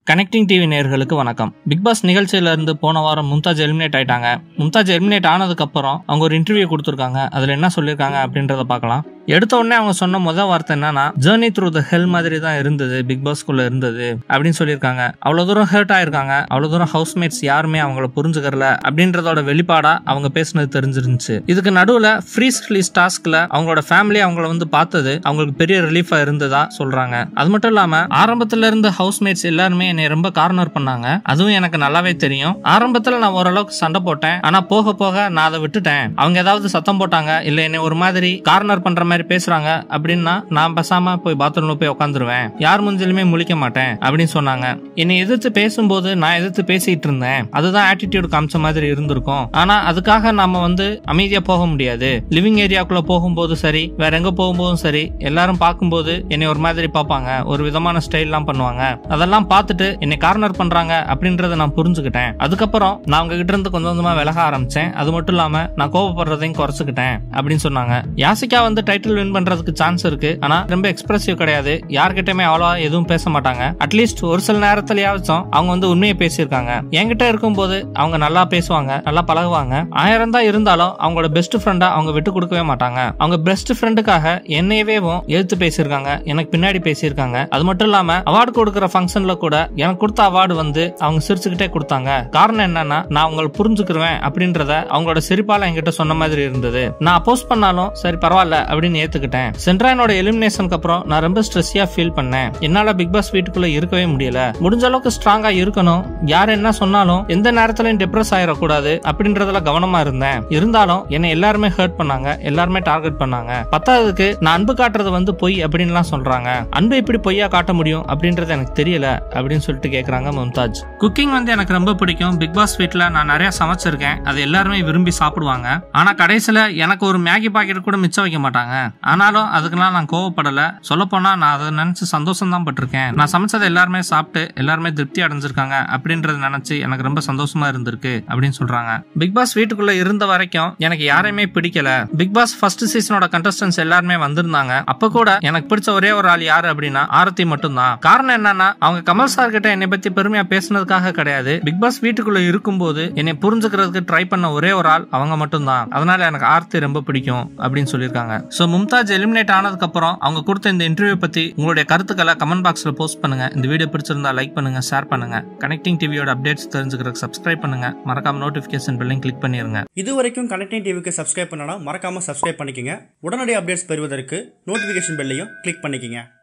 connecting TV நேயர்களுக்கு வணக்கம் big pass நிகழ்ச்சியில இருந்து போன வாரம் மும்தாஜ் எலிமினேட் ஆயிட்டாங்க மும்தாஜ் எலிமினேட் ஆனதுக்கு அப்புறம் அவங்க ஒரு இன்டர்வியூ கொடுத்துருக்காங்க அதுல என்ன சொல்லியிருக்காங்க அப்படின்றத பார்க்கலாம் எடுத்த உடனே அவங்க சொன்ன முதல் வார்த்தை என்னன்னா ஜேர்னி த்ரூ த ஹெல் மாதிரி தான் இருந்தது பிக் பாஸ்குள்ள இருந்தது அப்படின்னு சொல்லியிருக்காங்க அவ்வளவு தூரம் ஹர்ட் ஆயிருக்காங்க அவ்வளவு தூரம் ஹவுஸ்மேட்ஸ் யாருமே அவங்கள புரிஞ்சுக்கறல அப்படின்றதோட வெளிப்பாடா அவங்க பேசுனது தெரிஞ்சிருந்துச்சு இதுக்கு நடுவுல ஃப்ரீஸ் ரிலீஸ் டாஸ்க்ல அவங்களோட ஃபேமிலி அவங்கள வந்து பார்த்தது அவங்களுக்கு பெரிய ரிலீஃபா இருந்ததா சொல்றாங்க அது மட்டும் இல்லாம ஆரம்பத்துல இருந்த ஹவுஸ்மேட்ஸ் எல்லாருமே என்னை ரொம்ப கார்னர் பண்ணாங்க அதுவும் எனக்கு நல்லாவே தெரியும் ஆரம்பத்துல நான் ஓரளவுக்கு சண்டை போட்டேன் ஆனா போக போக நான் அதை விட்டுட்டேன் அவங்க ஏதாவது சத்தம் போட்டாங்க இல்ல என்னை ஒரு மாதிரி கார்னர் பண்ற மாதிரி பேசுறாங்க அப்படின்னா நான் பேசாம போய் பாத்ரூம்ல போய் உட்காந்துருவேன் யார் முஞ்சிலுமே முழிக்க மாட்டேன் அப்படின்னு சொன்னாங்க என்னை எதிர்த்து பேசும்போது நான் எதிர்த்து பேசிட்டு இருந்தேன் அதுதான் ஆட்டிடியூட் காமிச்ச மாதிரி இருந்திருக்கும் ஆனா அதுக்காக நாம வந்து அமைதியா போக முடியாது லிவிங் ஏரியாக்குள்ள போகும்போது சரி வேற எங்க போகும்போதும் சரி எல்லாரும் பார்க்கும்போது என்னை ஒரு மாதிரி பார்ப்பாங்க ஒரு விதமான ஸ்டைல்லாம் பண்ணுவாங்க அதெல்லாம் பார்த்துட்டு என்னை கார்னர் பண்றாங்க அப்படின்றத நான் புரிஞ்சுக்கிட்டேன் அதுக்கப்புறம் நான் அவங்க கிட்ட இருந்து கொஞ்சம் கொஞ்சமா விலக ஆரம்பிச்சேன் அது மட்டும் இல்லாம நான் கோவப்படுறதையும் குறைச்சுக்கிட்டேன் அப்படின்னு சொன்னாங்க யாசிகா வந்து டைட்டில் வின் பண்றதுக்கு சான்ஸ் இருக்கு ஆனா ரொம்ப எக்ஸ்பிரசிவ் கிடையாது யார்கிட்டயுமே அவ்வளவா எதுவும் பேச மாட்டாங்க அட்லீஸ்ட் ஒரு சில நேரத்திலயாச்சும் அவங்க வந்து உண்மையை பேசியிருக்காங்க என்கிட்ட இருக்கும்போது அவங்க நல்லா பேசுவாங்க நல்லா பழகுவாங்க ஆயிரம் தான் இருந்தாலும் அவங்களோட பெஸ்ட் ஃப்ரெண்டா அவங்க விட்டு கொடுக்கவே மாட்டாங்க அவங்க பெஸ்ட் ஃப்ரெண்டுக்காக என்னையவேவும் எழுத்து பேசியிருக்காங்க எனக்கு பின்னாடி பேசியிருக்காங்க அது மட்டும் இல்லாம அவார்டு கொடுக்குற ஃபங்க்ஷன்ல கூட எனக்கு கொடுத்த அவார்டு வந்து அவங்க சிரிச்சுக்கிட்டே கொடுத்தாங்க காரணம் என்னன்னா நான் அவங்களை புரிஞ்சுக்கிருவேன் அப்படின்றத அவங்களோட சிரிப்பால என்கிட்ட சொன்ன மாதிரி இருந்தது நான் அப்போஸ் பண்ணாலும் சரி பரவாயில்ல அப்படின்னு ஏத்துக்கிட்டேன் சென்ட்ரானோட எலிமினேஷனுக்கு அப்புறம் நான் ரொம்ப ஸ்ட்ரெஸ்ஸியா ஃபீல் பண்ணேன் என்னால பிக் பாஸ் வீட்டுக்குள்ள இருக்கவே முடியல முடிஞ்ச அளவுக்கு ஸ்ட்ராங்கா இருக்கணும் யார் என்ன சொன்னாலும் எந்த நேரத்திலையும் டிப்ரெஸ் ஆயிடக்கூடாது அப்படின்றதுல கவனமா இருந்தேன் இருந்தாலும் என்னை எல்லாருமே ஹர்ட் பண்ணாங்க எல்லாருமே டார்கெட் பண்ணாங்க பத்தாவதுக்கு நான் அன்பு காட்டுறது வந்து பொய் அப்படின்லாம் சொல்றாங்க அன்பு எப்படி பொய்யா காட்ட முடியும் அப்படின்றது எனக்கு தெரியல அப்படின்னு சொல்லிட்டு கேக்குறாங்க மும்தாஜ் குக்கிங் வந்து எனக்கு ரொம்ப பிடிக்கும் பிக் பாஸ் வீட்ல நான் நிறைய சமைச்சிருக்கேன் அது எல்லாருமே விரும்பி சாப்பிடுவாங்க ஆனா கடைசியில எனக்கு ஒரு மேகி பாக்கெட் கூட மிச்சம் வைக்க மாட்டாங்க ஆனாலும் அதுக்கெல்லாம் நான் கோவப்படல சொல்ல போனா நான் அதை நினைச்சு சந்தோஷம் தான் பட்டிருக்கேன் நான் சமைச்சதை எல்லாருமே சாப்பிட்டு எல்லாருமே திருப்தி அடைஞ்சிருக்காங்க அப்படின்றத நினைச்சு எனக்கு ரொம்ப சந்தோஷமா இருந்திருக்கு அப்படின்னு சொல்றாங்க பிக் பாஸ் வீட்டுக்குள்ள இருந்த வரைக்கும் எனக்கு யாரையுமே பிடிக்கல பிக் பாஸ் ஃபர்ஸ்ட் சீசனோட கண்டஸ்டன்ஸ் எல்லாருமே வந்திருந்தாங்க அப்ப கூட எனக்கு பிடிச்ச ஒரே ஒரு ஆள் யாரு அப்படின்னா ஆரத்தி மட்டும்தான் காரணம் என்னன்னா அவங்க கமல் சார் கிட்ட என்னை பத்தி பெருமையா பேசுனதுக்காக கிடையாது பிக் பாஸ் வீட்டுக்குள்ள இருக்கும்போது என்னை புரிஞ்சுக்கிறதுக்கு ட்ரை பண்ண ஒரே ஒரு ஆள் அவங்க மட்டும்தான் அதனால எனக்கு ஆர்த்தி ரொம்ப பிடிக்கும் அப்படின்னு சொல்லியிருக்காங்க சோ மும்தாஜ் எலிமினேட் ஆனதுக்கு அப்புறம் அவங்க கொடுத்த இந்த இன்டர்வியூ பத்தி உங்களுடைய கருத்துக்களை கமெண்ட் பாக்ஸ்ல போஸ்ட் பண்ணுங்க இந்த வீடியோ பிடிச்சிருந்தா லைக் பண்ணுங்க ஷேர் பண்ணுங்க கனெக்டிங் டிவியோட அப்டேட்ஸ் தெரிஞ்சுக்கிறதுக்கு சப்ஸ்கிரைப் பண்ணுங்க மறக்காம நோட்டிபிகேஷன் பெல்லையும் கிளிக் பண்ணிருங்க இது வரைக்கும் கனெக்டிங் டிவிக்கு சப்ஸ்கிரைப் பண்ணனா மறக்காம சப்ஸ்கிரைப் பண்ணிக்கங்க உடனடி அப்டேட்ஸ் பெறுவதற்கு நோட்டிஃபிகேஷன் பெல்லையும் கிளிக் பண்ணிக்கங்க